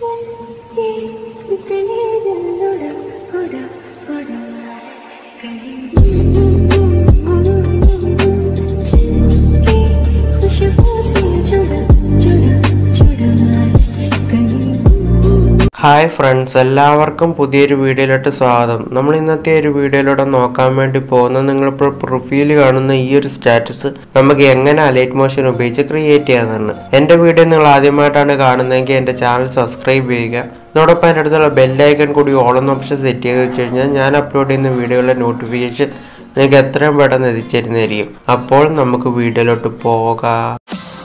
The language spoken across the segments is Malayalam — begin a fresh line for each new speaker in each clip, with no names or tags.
खुशबू से जुड़ा जुड़ा जुड़ा कहीं
ഹായ് ഫ്രണ്ട്സ് എല്ലാവർക്കും പുതിയൊരു വീഡിയോയിലോട്ട് സ്വാഗതം നമ്മൾ ഇന്നത്തെ ഒരു വീഡിയോയിലൂടെ നോക്കാൻ വേണ്ടി പോകുന്നത് നിങ്ങളിപ്പോൾ പ്രൊഫൈൽ കാണുന്ന ഈ ഒരു സ്റ്റാറ്റസ് നമുക്ക് എങ്ങനെ അലൈറ്റ് മോഷൻ ഉപയോഗിച്ച് ക്രിയേറ്റ് ചെയ്യാമെന്നാണ് എൻ്റെ വീഡിയോ നിങ്ങൾ ആദ്യമായിട്ടാണ് കാണുന്നതെങ്കിൽ എൻ്റെ ചാനൽ സബ്സ്ക്രൈബ് ചെയ്യുക അതോടൊപ്പം എൻ്റെ അടുത്തുള്ള ബെല്ലൈക്കൺ കൂടി ഓളെന്ന ഓപ്ഷൻ സെറ്റ് ചെയ്ത് വെച്ച് കഴിഞ്ഞാൽ ഞാൻ അപ്ലോഡ് ചെയ്യുന്ന വീഡിയോകളുടെ നോട്ടിഫിക്കേഷൻ നിങ്ങൾക്ക് എത്രയും പെട്ടെന്ന് എത്തിച്ചേരുന്നതായിരിക്കും അപ്പോൾ നമുക്ക് വീഡിയോയിലോട്ട് പോകാം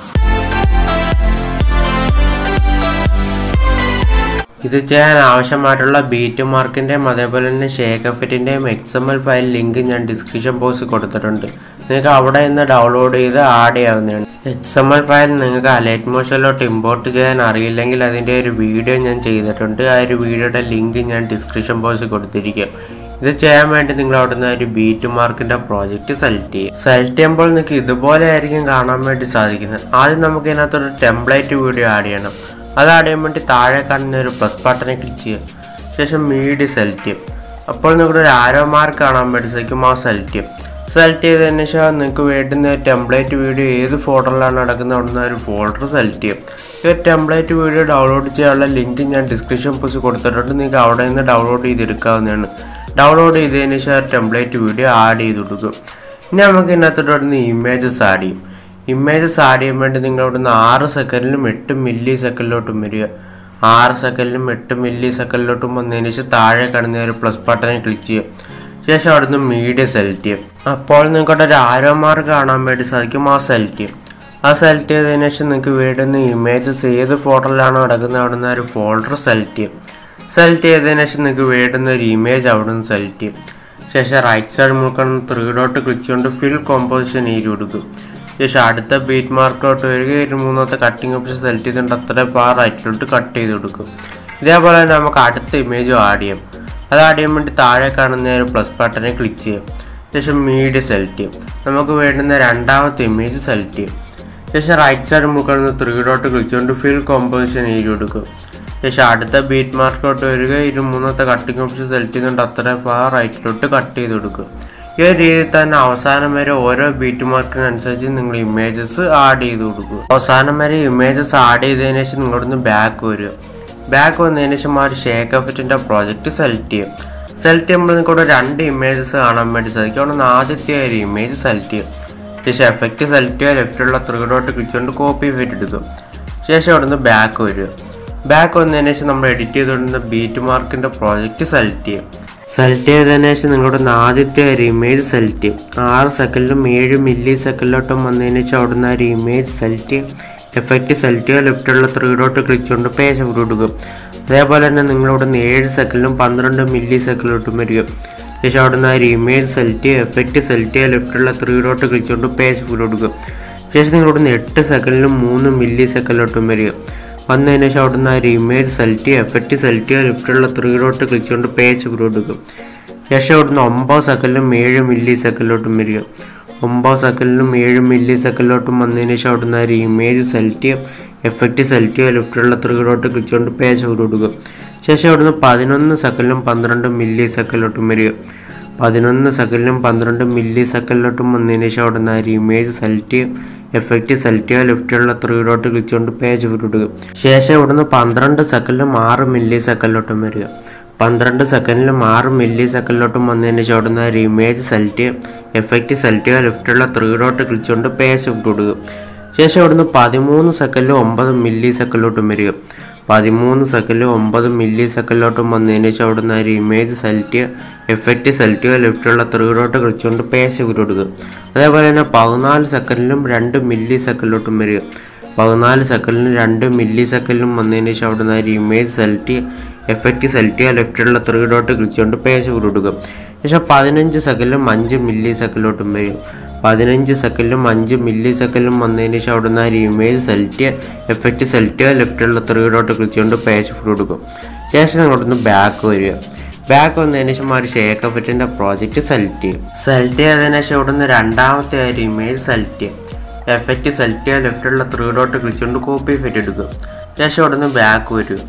ഇത് ചെയ്യാൻ ആവശ്യമായിട്ടുള്ള ബീറ്റ് മാർക്കിൻ്റെയും അതേപോലെ തന്നെ ഷേക്ക് എഫിറ്റിൻ്റെയും X M L file link ഞാൻ ഡിസ്ക്രിപ്ഷൻ ബോക്സിൽ കൊടുത്തിട്ടുണ്ട് നിങ്ങൾക്ക് അവിടെ നിന്ന് ഡൗൺലോഡ് ചെയ്ത് ആഡ് ചെയ്യാവുന്നതാണ് എക്സ് എം എൽ ഫയൽ നിങ്ങൾക്ക് അലൈറ്റ് മോഷനിലോട്ട് ഇമ്പോർട്ട് ചെയ്യാൻ അറിയില്ലെങ്കിൽ അതിൻ്റെ ഒരു വീഡിയോ ഞാൻ ചെയ്തിട്ടുണ്ട് ആ ഒരു വീഡിയോയുടെ ലിങ്ക് ഞാൻ ഡിസ്ക്രിപ്ഷൻ ബോക്സിൽ കൊടുത്തിരിക്കും ഇത് ചെയ്യാൻ വേണ്ടി നിങ്ങൾ അവിടുന്ന് ഒരു ബീറ്റ് മാർക്കിന്റെ പ്രോജക്റ്റ് സെലക്ട് ചെയ്യും സെലക്ട് ചെയ്യുമ്പോൾ നിങ്ങൾക്ക് ഇതുപോലെ ആയിരിക്കും കാണാൻ വേണ്ടി സാധിക്കുന്നത് ആദ്യം നമുക്ക് ഇതിനകത്തൊരു ടെംപ്ലേറ്റ് വീഡിയോ ആഡ് ചെയ്യണം അത് ആഡ് ചെയ്യാൻ വേണ്ടി താഴെ കാണുന്ന ഒരു പ്ലസ് ബട്ടനെ ക്ലിക്ക് ചെയ്യുക ശേഷം മീഡിയ സെലക്ട് ചെയ്യും അപ്പോൾ നിങ്ങൾക്ക് ഒരു ആരോ മാർക്ക് കാണാൻ വേണ്ടി സാധിക്കും ആ സെലക്ട് ചെയ്യും സെലക്ട് ചെയ്തതിന് ശേഷം നിങ്ങൾക്ക് വേണ്ടുന്ന ടെംപ്ലേറ്റ് വീഡിയോ ഏത് ഫോൾഡറിലാണ് നടക്കുന്നത് അവിടുന്ന് ഒരു ഫോൾഡർ സെലക്ട് ചെയ്യും ഈ ഒരു ടെംപ്ലേറ്റ് വീഡിയോ ഡൗൺലോഡ് ചെയ്യാനുള്ള ലിങ്ക് ഞാൻ ഡിസ്ക്രിപ്ഷൻ ബോക്സിൽ കൊടുത്തിട്ടുണ്ട് നിങ്ങൾക്ക് അവിടെ നിന്ന് ഡൗൺലോഡ് ചെയ്തെടുക്കാവുന്നതാണ് ഡൗൺലോഡ് ചെയ്തതിന് ശേഷം ടെംപ്ലേറ്റ് വീഡിയോ ആഡ് ചെയ്ത് കൊടുക്കും ഇനി നമുക്ക് ഇതിനകത്തോട്ട് അവിടുന്ന് ഇമേജസ് ആഡ് ചെയ്യും ഇമേജസ് ആഡ് ചെയ്യാൻ വേണ്ടി നിങ്ങൾ അവിടുന്ന് ആറ് സെക്കൻഡിലും എട്ട് മില്ലി സെക്കൻഡിലോട്ടും വരിക ആറ് സെക്കൻഡിലും എട്ട് മില്ലി സെക്കൻഡിലോട്ടും വന്നതിന് ശേഷം താഴെ കാണുന്ന ഒരു പ്ലസ് ബട്ടനെ ക്ലിക്ക് ചെയ്യുക ശേഷം അവിടുന്ന് മീഡിയ സെലക്ട് ചെയ്യും അപ്പോൾ നിങ്ങൾക്ക് അവിടെ ഒരു ആരോ മാർക്ക് കാണാൻ വേണ്ടി സാധിക്കും ആ സെലക്ട് ചെയ്യും ആ സെലക്ട് ചെയ്തതിന് ശേഷം നിങ്ങൾക്ക് വേണ്ടുന്ന ഇമേജസ് ഏത് ഫോൾഡറിലാണോ കിടക്കുന്നത് അവിടുന്ന് ഒരു ഫോൾഡർ സെലക്ട് ചെയ്യും സെലക്ട് ചെയ്തതിന് ശേഷം നിങ്ങൾക്ക് വേണ്ടുന്ന ഒരു ഇമേജ് അവിടെ നിന്ന് സെലക്ട് ചെയ്യും ശേഷം റൈറ്റ് സൈഡ് മുക്കണം ത്രീ ഡോട്ട് ക്ലിക്ക് ചെയ്തുകൊണ്ട് ഫിൽ കോമ്പോസിഷൻ ഏരി കൊടുക്കും ശേഷം അടുത്ത ബീറ്റ് മാർക്കോട്ട് വരിക ഒരു മൂന്നാമത്തെ കട്ടിങ് ഓപ്ഷൻ സെലക്ട് ചെയ്തിട്ട് അത്ര ഫാർ റൈറ്റിലോട്ട് കട്ട് ചെയ്ത് കൊടുക്കും ഇതേപോലെ തന്നെ നമുക്ക് അടുത്ത ഇമേജും ആഡ് ചെയ്യാം അത് ആഡ് ചെയ്യാൻ വേണ്ടി താഴെ കാണുന്ന ഒരു പ്ലസ് ബട്ടനെ ക്ലിക്ക് ചെയ്യാം ശേഷം മീഡിയ സെലക്ട് ചെയ്യും നമുക്ക് വേണ്ടുന്ന രണ്ടാമത്തെ ഇമേജ് സെലക്ട് ചെയ്യും ശേഷം റൈറ്റ് സൈഡ് മുകളിൽ ത്രീ ഡോട്ട് ക്ലിക്ക് ചെയ്തുകൊണ്ട് ഫിൽ കോമ്പോസിഷൻ ഏരി കൊടുക്കും ശേഷം അടുത്ത ബീറ്റ് മാർക്കോട്ട് വരിക ഇരു മൂന്നത്തെ കട്ടിങ് ഓപ്ഷൻ സെലക്ട് ചെയ്തുകൊണ്ട് അത്ര ഫാർ റൈറ്റിലോട്ട് കട്ട് ചെയ്ത് കൊടുക്കും ഈ ഒരു രീതിയിൽ തന്നെ അവസാനം വരെ ഓരോ ബീറ്റ് മാർക്കിനനുസരിച്ച് നിങ്ങൾ ഇമേജസ് ആഡ് ചെയ്ത് കൊടുക്കുക അവസാനം വരെ ഇമേജസ് ആഡ് ചെയ്തതിനു ശേഷം നിങ്ങളോടൊന്ന് ബാക്ക് വരിക ബാക്ക് വന്നതിന് ശേഷം ആ ഒരു ഷേക്ക് എഫക്റ്റിൻ്റെ പ്രോജക്റ്റ് സെലക്ട് ചെയ്യും സെലക്ട് ചെയ്യുമ്പോൾ നിങ്ങൾക്ക് ഇവിടെ രണ്ട് ഇമേജസ് കാണാൻ വേണ്ടി സാധിക്കും അവിടെ നിന്ന് ആദ്യത്തെ ഒരു ഇമേജ് സെലക്ട് ചെയ്യും ശേഷം എഫക്റ്റ് സെലക്ട് ചെയ്യുക ലെഫ്റ്റിലുള്ള ത്രീ ഡോട്ട് ക്ലിക്ക് കൊണ്ട് കോപ്പി ഫിറ്റ് എടുക്കും ശേഷം അവിടെ നിന്ന് ബാക്ക് വരിക ബാക്ക് വന്നതിന് ശേഷം നമ്മൾ എഡിറ്റ് ചെയ്തുകൊണ്ടിരുന്ന ബീറ്റ് മാർക്കിൻ്റെ പ്രോജക്റ്റ് സെലക്ട് ചെയ്യും സെലക്ട് ചെയ്തതിന് ശേഷം നിങ്ങളുടെ ആദ്യത്തെ ഒരു ഇമേജ് സെലക്ട് ചെയ്യും ആറ് സെക്കൻഡിലും ഏഴ് മില്ലി സെക്കൻഡിലോട്ടും വന്നതിന് ശേഷം അവിടുന്ന് ഒരു ഇമേജ് സെലക്ട് ചെയ്യും എഫക്റ്റ് സെലക്ട് ചെയ്യുക ലെഫ്റ്റുള്ള ത്രീ ഡോട്ട് ക്ലിക്ക് കൊണ്ട് പേജ് കൊടുക്കും അതേപോലെ തന്നെ നിങ്ങളിവിടുന്ന് ഏഴ് സെക്കൻഡിലും പന്ത്രണ്ട് മില്ലി സെക്കൻഡിലോട്ടും വരിക ശേഷം അവിടുന്ന് ഒരു ഇമേജ് സെലക്ട് ചെയ്യുക എഫക്റ്റ് സെലക്ട് ചെയ്യുക ലെഫ്റ്റുള്ള ത്രീ ഡോട്ട് ക്ലിക്ക് കൊണ്ട് പേജ് കൊടുക്കും ശേഷം നിങ്ങളിവിടുന്ന് എട്ട് സെക്കൻഡിലും മൂന്ന് മില്ലി സെക്കൻഡിലോട്ടും വരിക വന്നതിന് ശേഷം അവിടുന്ന് ഒരു ഇമേജ് സെലക്ട് ചെയ്യുക എഫക്റ്റ് സെലക്ട് ചെയ്യുക ലെഫ്റ്റുള്ള ത്രീ ഡോട്ട് ക്ലിക്ക് കൊണ്ട് പേജ് കൊടുക്കും ശേഷം അവിടുന്ന് ഒമ്പത് സെക്കൻഡിലും ഏഴ് മില്ലി സെക്കൻഡിലോട്ടും വരിക ഒമ്പത് സെക്കൻഡിലും ഏഴ് മില്ലി സെക്കൻഡിലോട്ടും വന്നതിന് ശേഷം അവിടുന്ന് ഒരു ഇമേജ് സെലക്ട് ചെയ്യുക എഫക്റ്റ് സെലക്ട് ചെയ്യുക ലെഫ്റ്റുള്ള ത്രീ ഡോട്ട് ക്ലിക്ക് കൊണ്ട് പേജ് കൊടുക്കും ശേഷം അവിടുന്ന് പതിനൊന്ന് സെക്കൻഡിലും പന്ത്രണ്ട് മില്ലി സെക്കൻഡിലോട്ടും വരിക പതിനൊന്ന് സെക്കൻഡിലും പന്ത്രണ്ട് മില്ലി സെക്കൻഡിലോട്ടും വന്നതിന് ശേഷം അവിടുന്ന് ഒരു ഇമേജ് സെലക്ട് ചെയ്യുക എഫക്റ്റ് സെലക്ട് ചെയ്യുക ലെഫ്റ്റിലുള്ള ത്രീ ഡോട്ട് ക്ലിക്ക് കൊണ്ട് പേജ് വിടുക ശേഷം ഇവിടുന്ന് പന്ത്രണ്ട് സെക്കൻഡിലും ആറ് മില്ലി സെക്കൻഡിലോട്ടും വരിക പന്ത്രണ്ട് സെക്കൻഡിലും ആറ് മില്ലി സെക്കൻഡിലോട്ടും വന്നതിന് ശേഷം അവിടുന്ന് ഒരു ഇമേജ് സെലക്ട് ചെയ്യുക എഫക്റ്റ് സെലക്ട് ചെയ്യുക ലെഫ്റ്റിലുള്ള ത്രീ ഡോട്ട് ക്ലിക്ക് കൊണ്ട് പേജ് വിടുക ശേഷം ഇവിടുന്ന് പതിമൂന്ന് സെക്കൻഡിലും ഒമ്പത് മില്ലി സെക്കൻഡിലോട്ടും വരിക പതിമൂന്ന് സെക്കൻഡിലും ഒമ്പത് മില്ലി സെക്കൻഡിലോട്ടും വന്നതിന് ശേഷം അവിടുന്ന് ഒരു ഇമേജ് സെലക്ട് ചെയ്യുക എഫക്റ്റ് സെലക്ട് ചെയ്യുക ലെഫ്റ്റിലുള്ള ത്രീ ഡോട്ട് ക്ലിക്ക് കൊണ്ട് പേജ് കൊടുക്കുക അതേപോലെ തന്നെ പതിനാല് സെക്കൻഡിലും രണ്ട് മില്ലി സെക്കൻഡിലോട്ടും വരിക പതിനാല് സെക്കൻഡിലും രണ്ട് മില്ലി സെക്കൻഡിലും വന്നതിന് ശേഷം അവിടുന്ന് ഒരു ഇമേജ് സെലക്ട് ചെയ്യുക എഫക്റ്റ് സെലക്ട് ചെയ്യുക ലെഫ്റ്റിലുള്ള ത്രീ ഡോട്ട് ക്ലിക്ക് കൊണ്ട് പേജ് കൊടുക്കുക ശേഷം പതിനഞ്ച് സെക്കൻഡിലും അഞ്ച് മില്ലി സെക്കൻഡിലോട്ടും വരും പതിനഞ്ച് സെക്കൻഡിലും അഞ്ച് മില്ലി സെക്കൻഡിലും വന്നതിന് ശേഷം അവിടുന്ന് ഒരു ഇമേജ് സെലക്ട് ചെയ്യുക എഫക്റ്റ് സെലക്ട് ചെയ്യുക ലെഫ്റ്റിലുള്ള ത്രീ ഡോട്ട് ക്ലിക്ക് കൊണ്ട് പേജ് കൊടുക്കും ശേഷം നിങ്ങളൊന്ന് ബാക്ക് വരിക ബാക്ക് വന്നതിന് ശേഷം ആ ഒരു ഷേക്ക് എഫക്റ്റിൻ്റെ പ്രോജക്റ്റ് സെലക്ട് ചെയ്യും സെലക്ട് ചെയ്തതിന് ശേഷം ഇവിടുന്ന് രണ്ടാമത്തെ ഒരു ഇമേജ് സെലക്ട് ചെയ്യും എഫക്റ്റ് സെലക്ട് ചെയ്യുക ലെഫ്റ്റിലുള്ള ത്രീ ഡോട്ട് ക്ലിക്ക് കൊണ്ട് കോപ്പി ഫിറ്റ് എടുക്കും ശേഷം ഇവിടുന്ന് ബാക്ക് വരും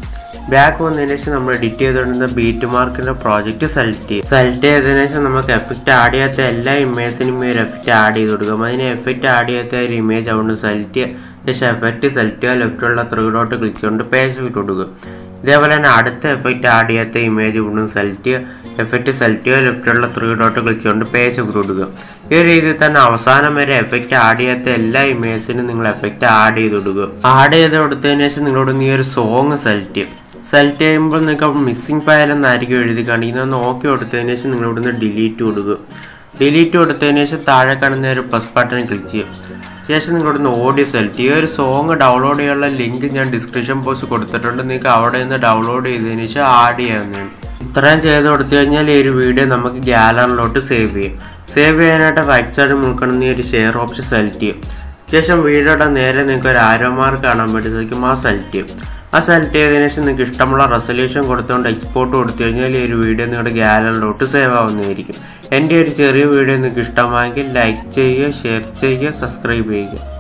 ബാക്ക് വന്നതിന് ശേഷം നമ്മൾ എഡിറ്റ് ചെയ്തുകൊണ്ടിരുന്ന ബീറ്റ് മാർക്കിന്റെ പ്രോജക്റ്റ് സെലക്ട് ചെയ്യും സെലക്ട് ചെയ്തതിനു ശേഷം നമുക്ക് എഫക്റ്റ് ആഡ് ചെയ്യാത്ത എല്ലാ ഇമേജിനും ഈ ഒരു എഫക്റ്റ് ആഡ് ചെയ്ത് കൊടുക്കും അതിന് എഫക്റ്റ് ആഡ് ചെയ്യാത്ത ഒരു ഇമേജ് അവിടെ സെലക്ട് ചെയ്യുക ശേഷം എഫക്റ്റ് സെലക്ട് ചെയ്യുക ലെഫ്റ്റുള്ള ത്രീ ഡോട്ട് ക്ലിക്ക് ചെയ്തുകൊണ്ട് പേജ് ഇട്ട് കൊടുക്കുക ഇതേപോലെ തന്നെ അടുത്ത എഫക്റ്റ് ആഡ് ചെയ്യാത്ത ഇമേജ് ഇവിടെ സെലക്ട് ചെയ്യുക എഫക്റ്റ് സെലക്ട് ചെയ്യുക ലെഫ്റ്റുള്ള ത്രീ ഡോട്ട് ക്ലിക്ക് ചെയ്തുകൊണ്ട് പേജ് ഇട്ട് കൊടുക്കുക ഈ ഒരു രീതിയിൽ തന്നെ അവസാനം വരെ എഫക്റ്റ് ആഡ് ചെയ്യാത്ത എല്ലാ ഇമേജിനും നിങ്ങൾ എഫക്റ്റ് ആഡ് ചെയ്ത് കൊടുക്കുക ആഡ് ചെയ്ത് കൊടുത്തതിന് ശേഷം നിങ്ങളോട് ഈ ഒരു സോങ് സെലക്ട് ചെയ്യും സെലക്ട് ചെയ്യുമ്പോൾ നിങ്ങൾക്ക് മിസ്സിംഗ് ഫയൽ എന്നായിരിക്കും എഴുതി കാണിക്കുന്നത് ഒന്ന് ഓക്കെ കൊടുത്തതിന് ശേഷം നിങ്ങൾ ഇവിടുന്ന് ഡിലീറ്റ് കൊടുക്കുക ഡിലീറ്റ് കൊടുത്തതിന് ശേഷം താഴെ കാണുന്ന ഒരു പ്ലസ് ബട്ടൺ ക്ലിക്ക് ചെയ്യും ശേഷം നിങ്ങളിവിടുന്ന് ഓഡിയോ സെലക്ട് ഈ ഒരു സോങ് ഡൗൺലോഡ് ചെയ്യാനുള്ള ലിങ്ക് ഞാൻ ഡിസ്ക്രിപ്ഷൻ ബോക്സ് കൊടുത്തിട്ടുണ്ട് നിങ്ങൾക്ക് അവിടെ നിന്ന് ഡൗൺലോഡ് ചെയ്തതിന് ശേഷം ആഡ് ചെയ്യാവുന്നതാണ് ഇത്രയും ചെയ്ത് കൊടുത്തു കഴിഞ്ഞാൽ ഈ ഒരു വീഡിയോ നമുക്ക് ഗ്യാലറിലോട്ട് സേവ് ചെയ്യും സേവ് ചെയ്യാനായിട്ട് റൈറ്റ് സൈഡ് മുൾക്കണം ഈ ഒരു ഷെയർ ഓപ്ഷൻ സെലക്ട് ചെയ്യും ശേഷം വീഡിയോയുടെ നേരെ നിങ്ങൾക്ക് ഒരു ആരോ മാർക്ക് കാണാൻ വേണ്ടി സാധിക്കും ആ സെലക്ട് ചെയ്യും ആ സെലക്ട് ചെയ്തതിനു ശേഷം നിങ്ങൾക്ക് ഇഷ്ടമുള്ള റെസൊല്യൂഷൻ കൊടുത്തുകൊണ്ട് എക്സ്പോർട്ട് കൊടുത്തു കഴിഞ്ഞാൽ ഈ ഒരു വീഡിയോ നിങ്ങളുടെ ഗ്യാലറിലോട്ട് സേവ് ആവുന്നതായിരിക്കും എൻ്റെ ഒരു ചെറിയ വീഡിയോ നിങ്ങൾക്ക് ഇഷ്ടമായെങ്കിൽ ലൈക്ക് ചെയ്യുക ഷെയർ ചെയ്യുക സബ്സ്ക്രൈബ് ചെയ്യുക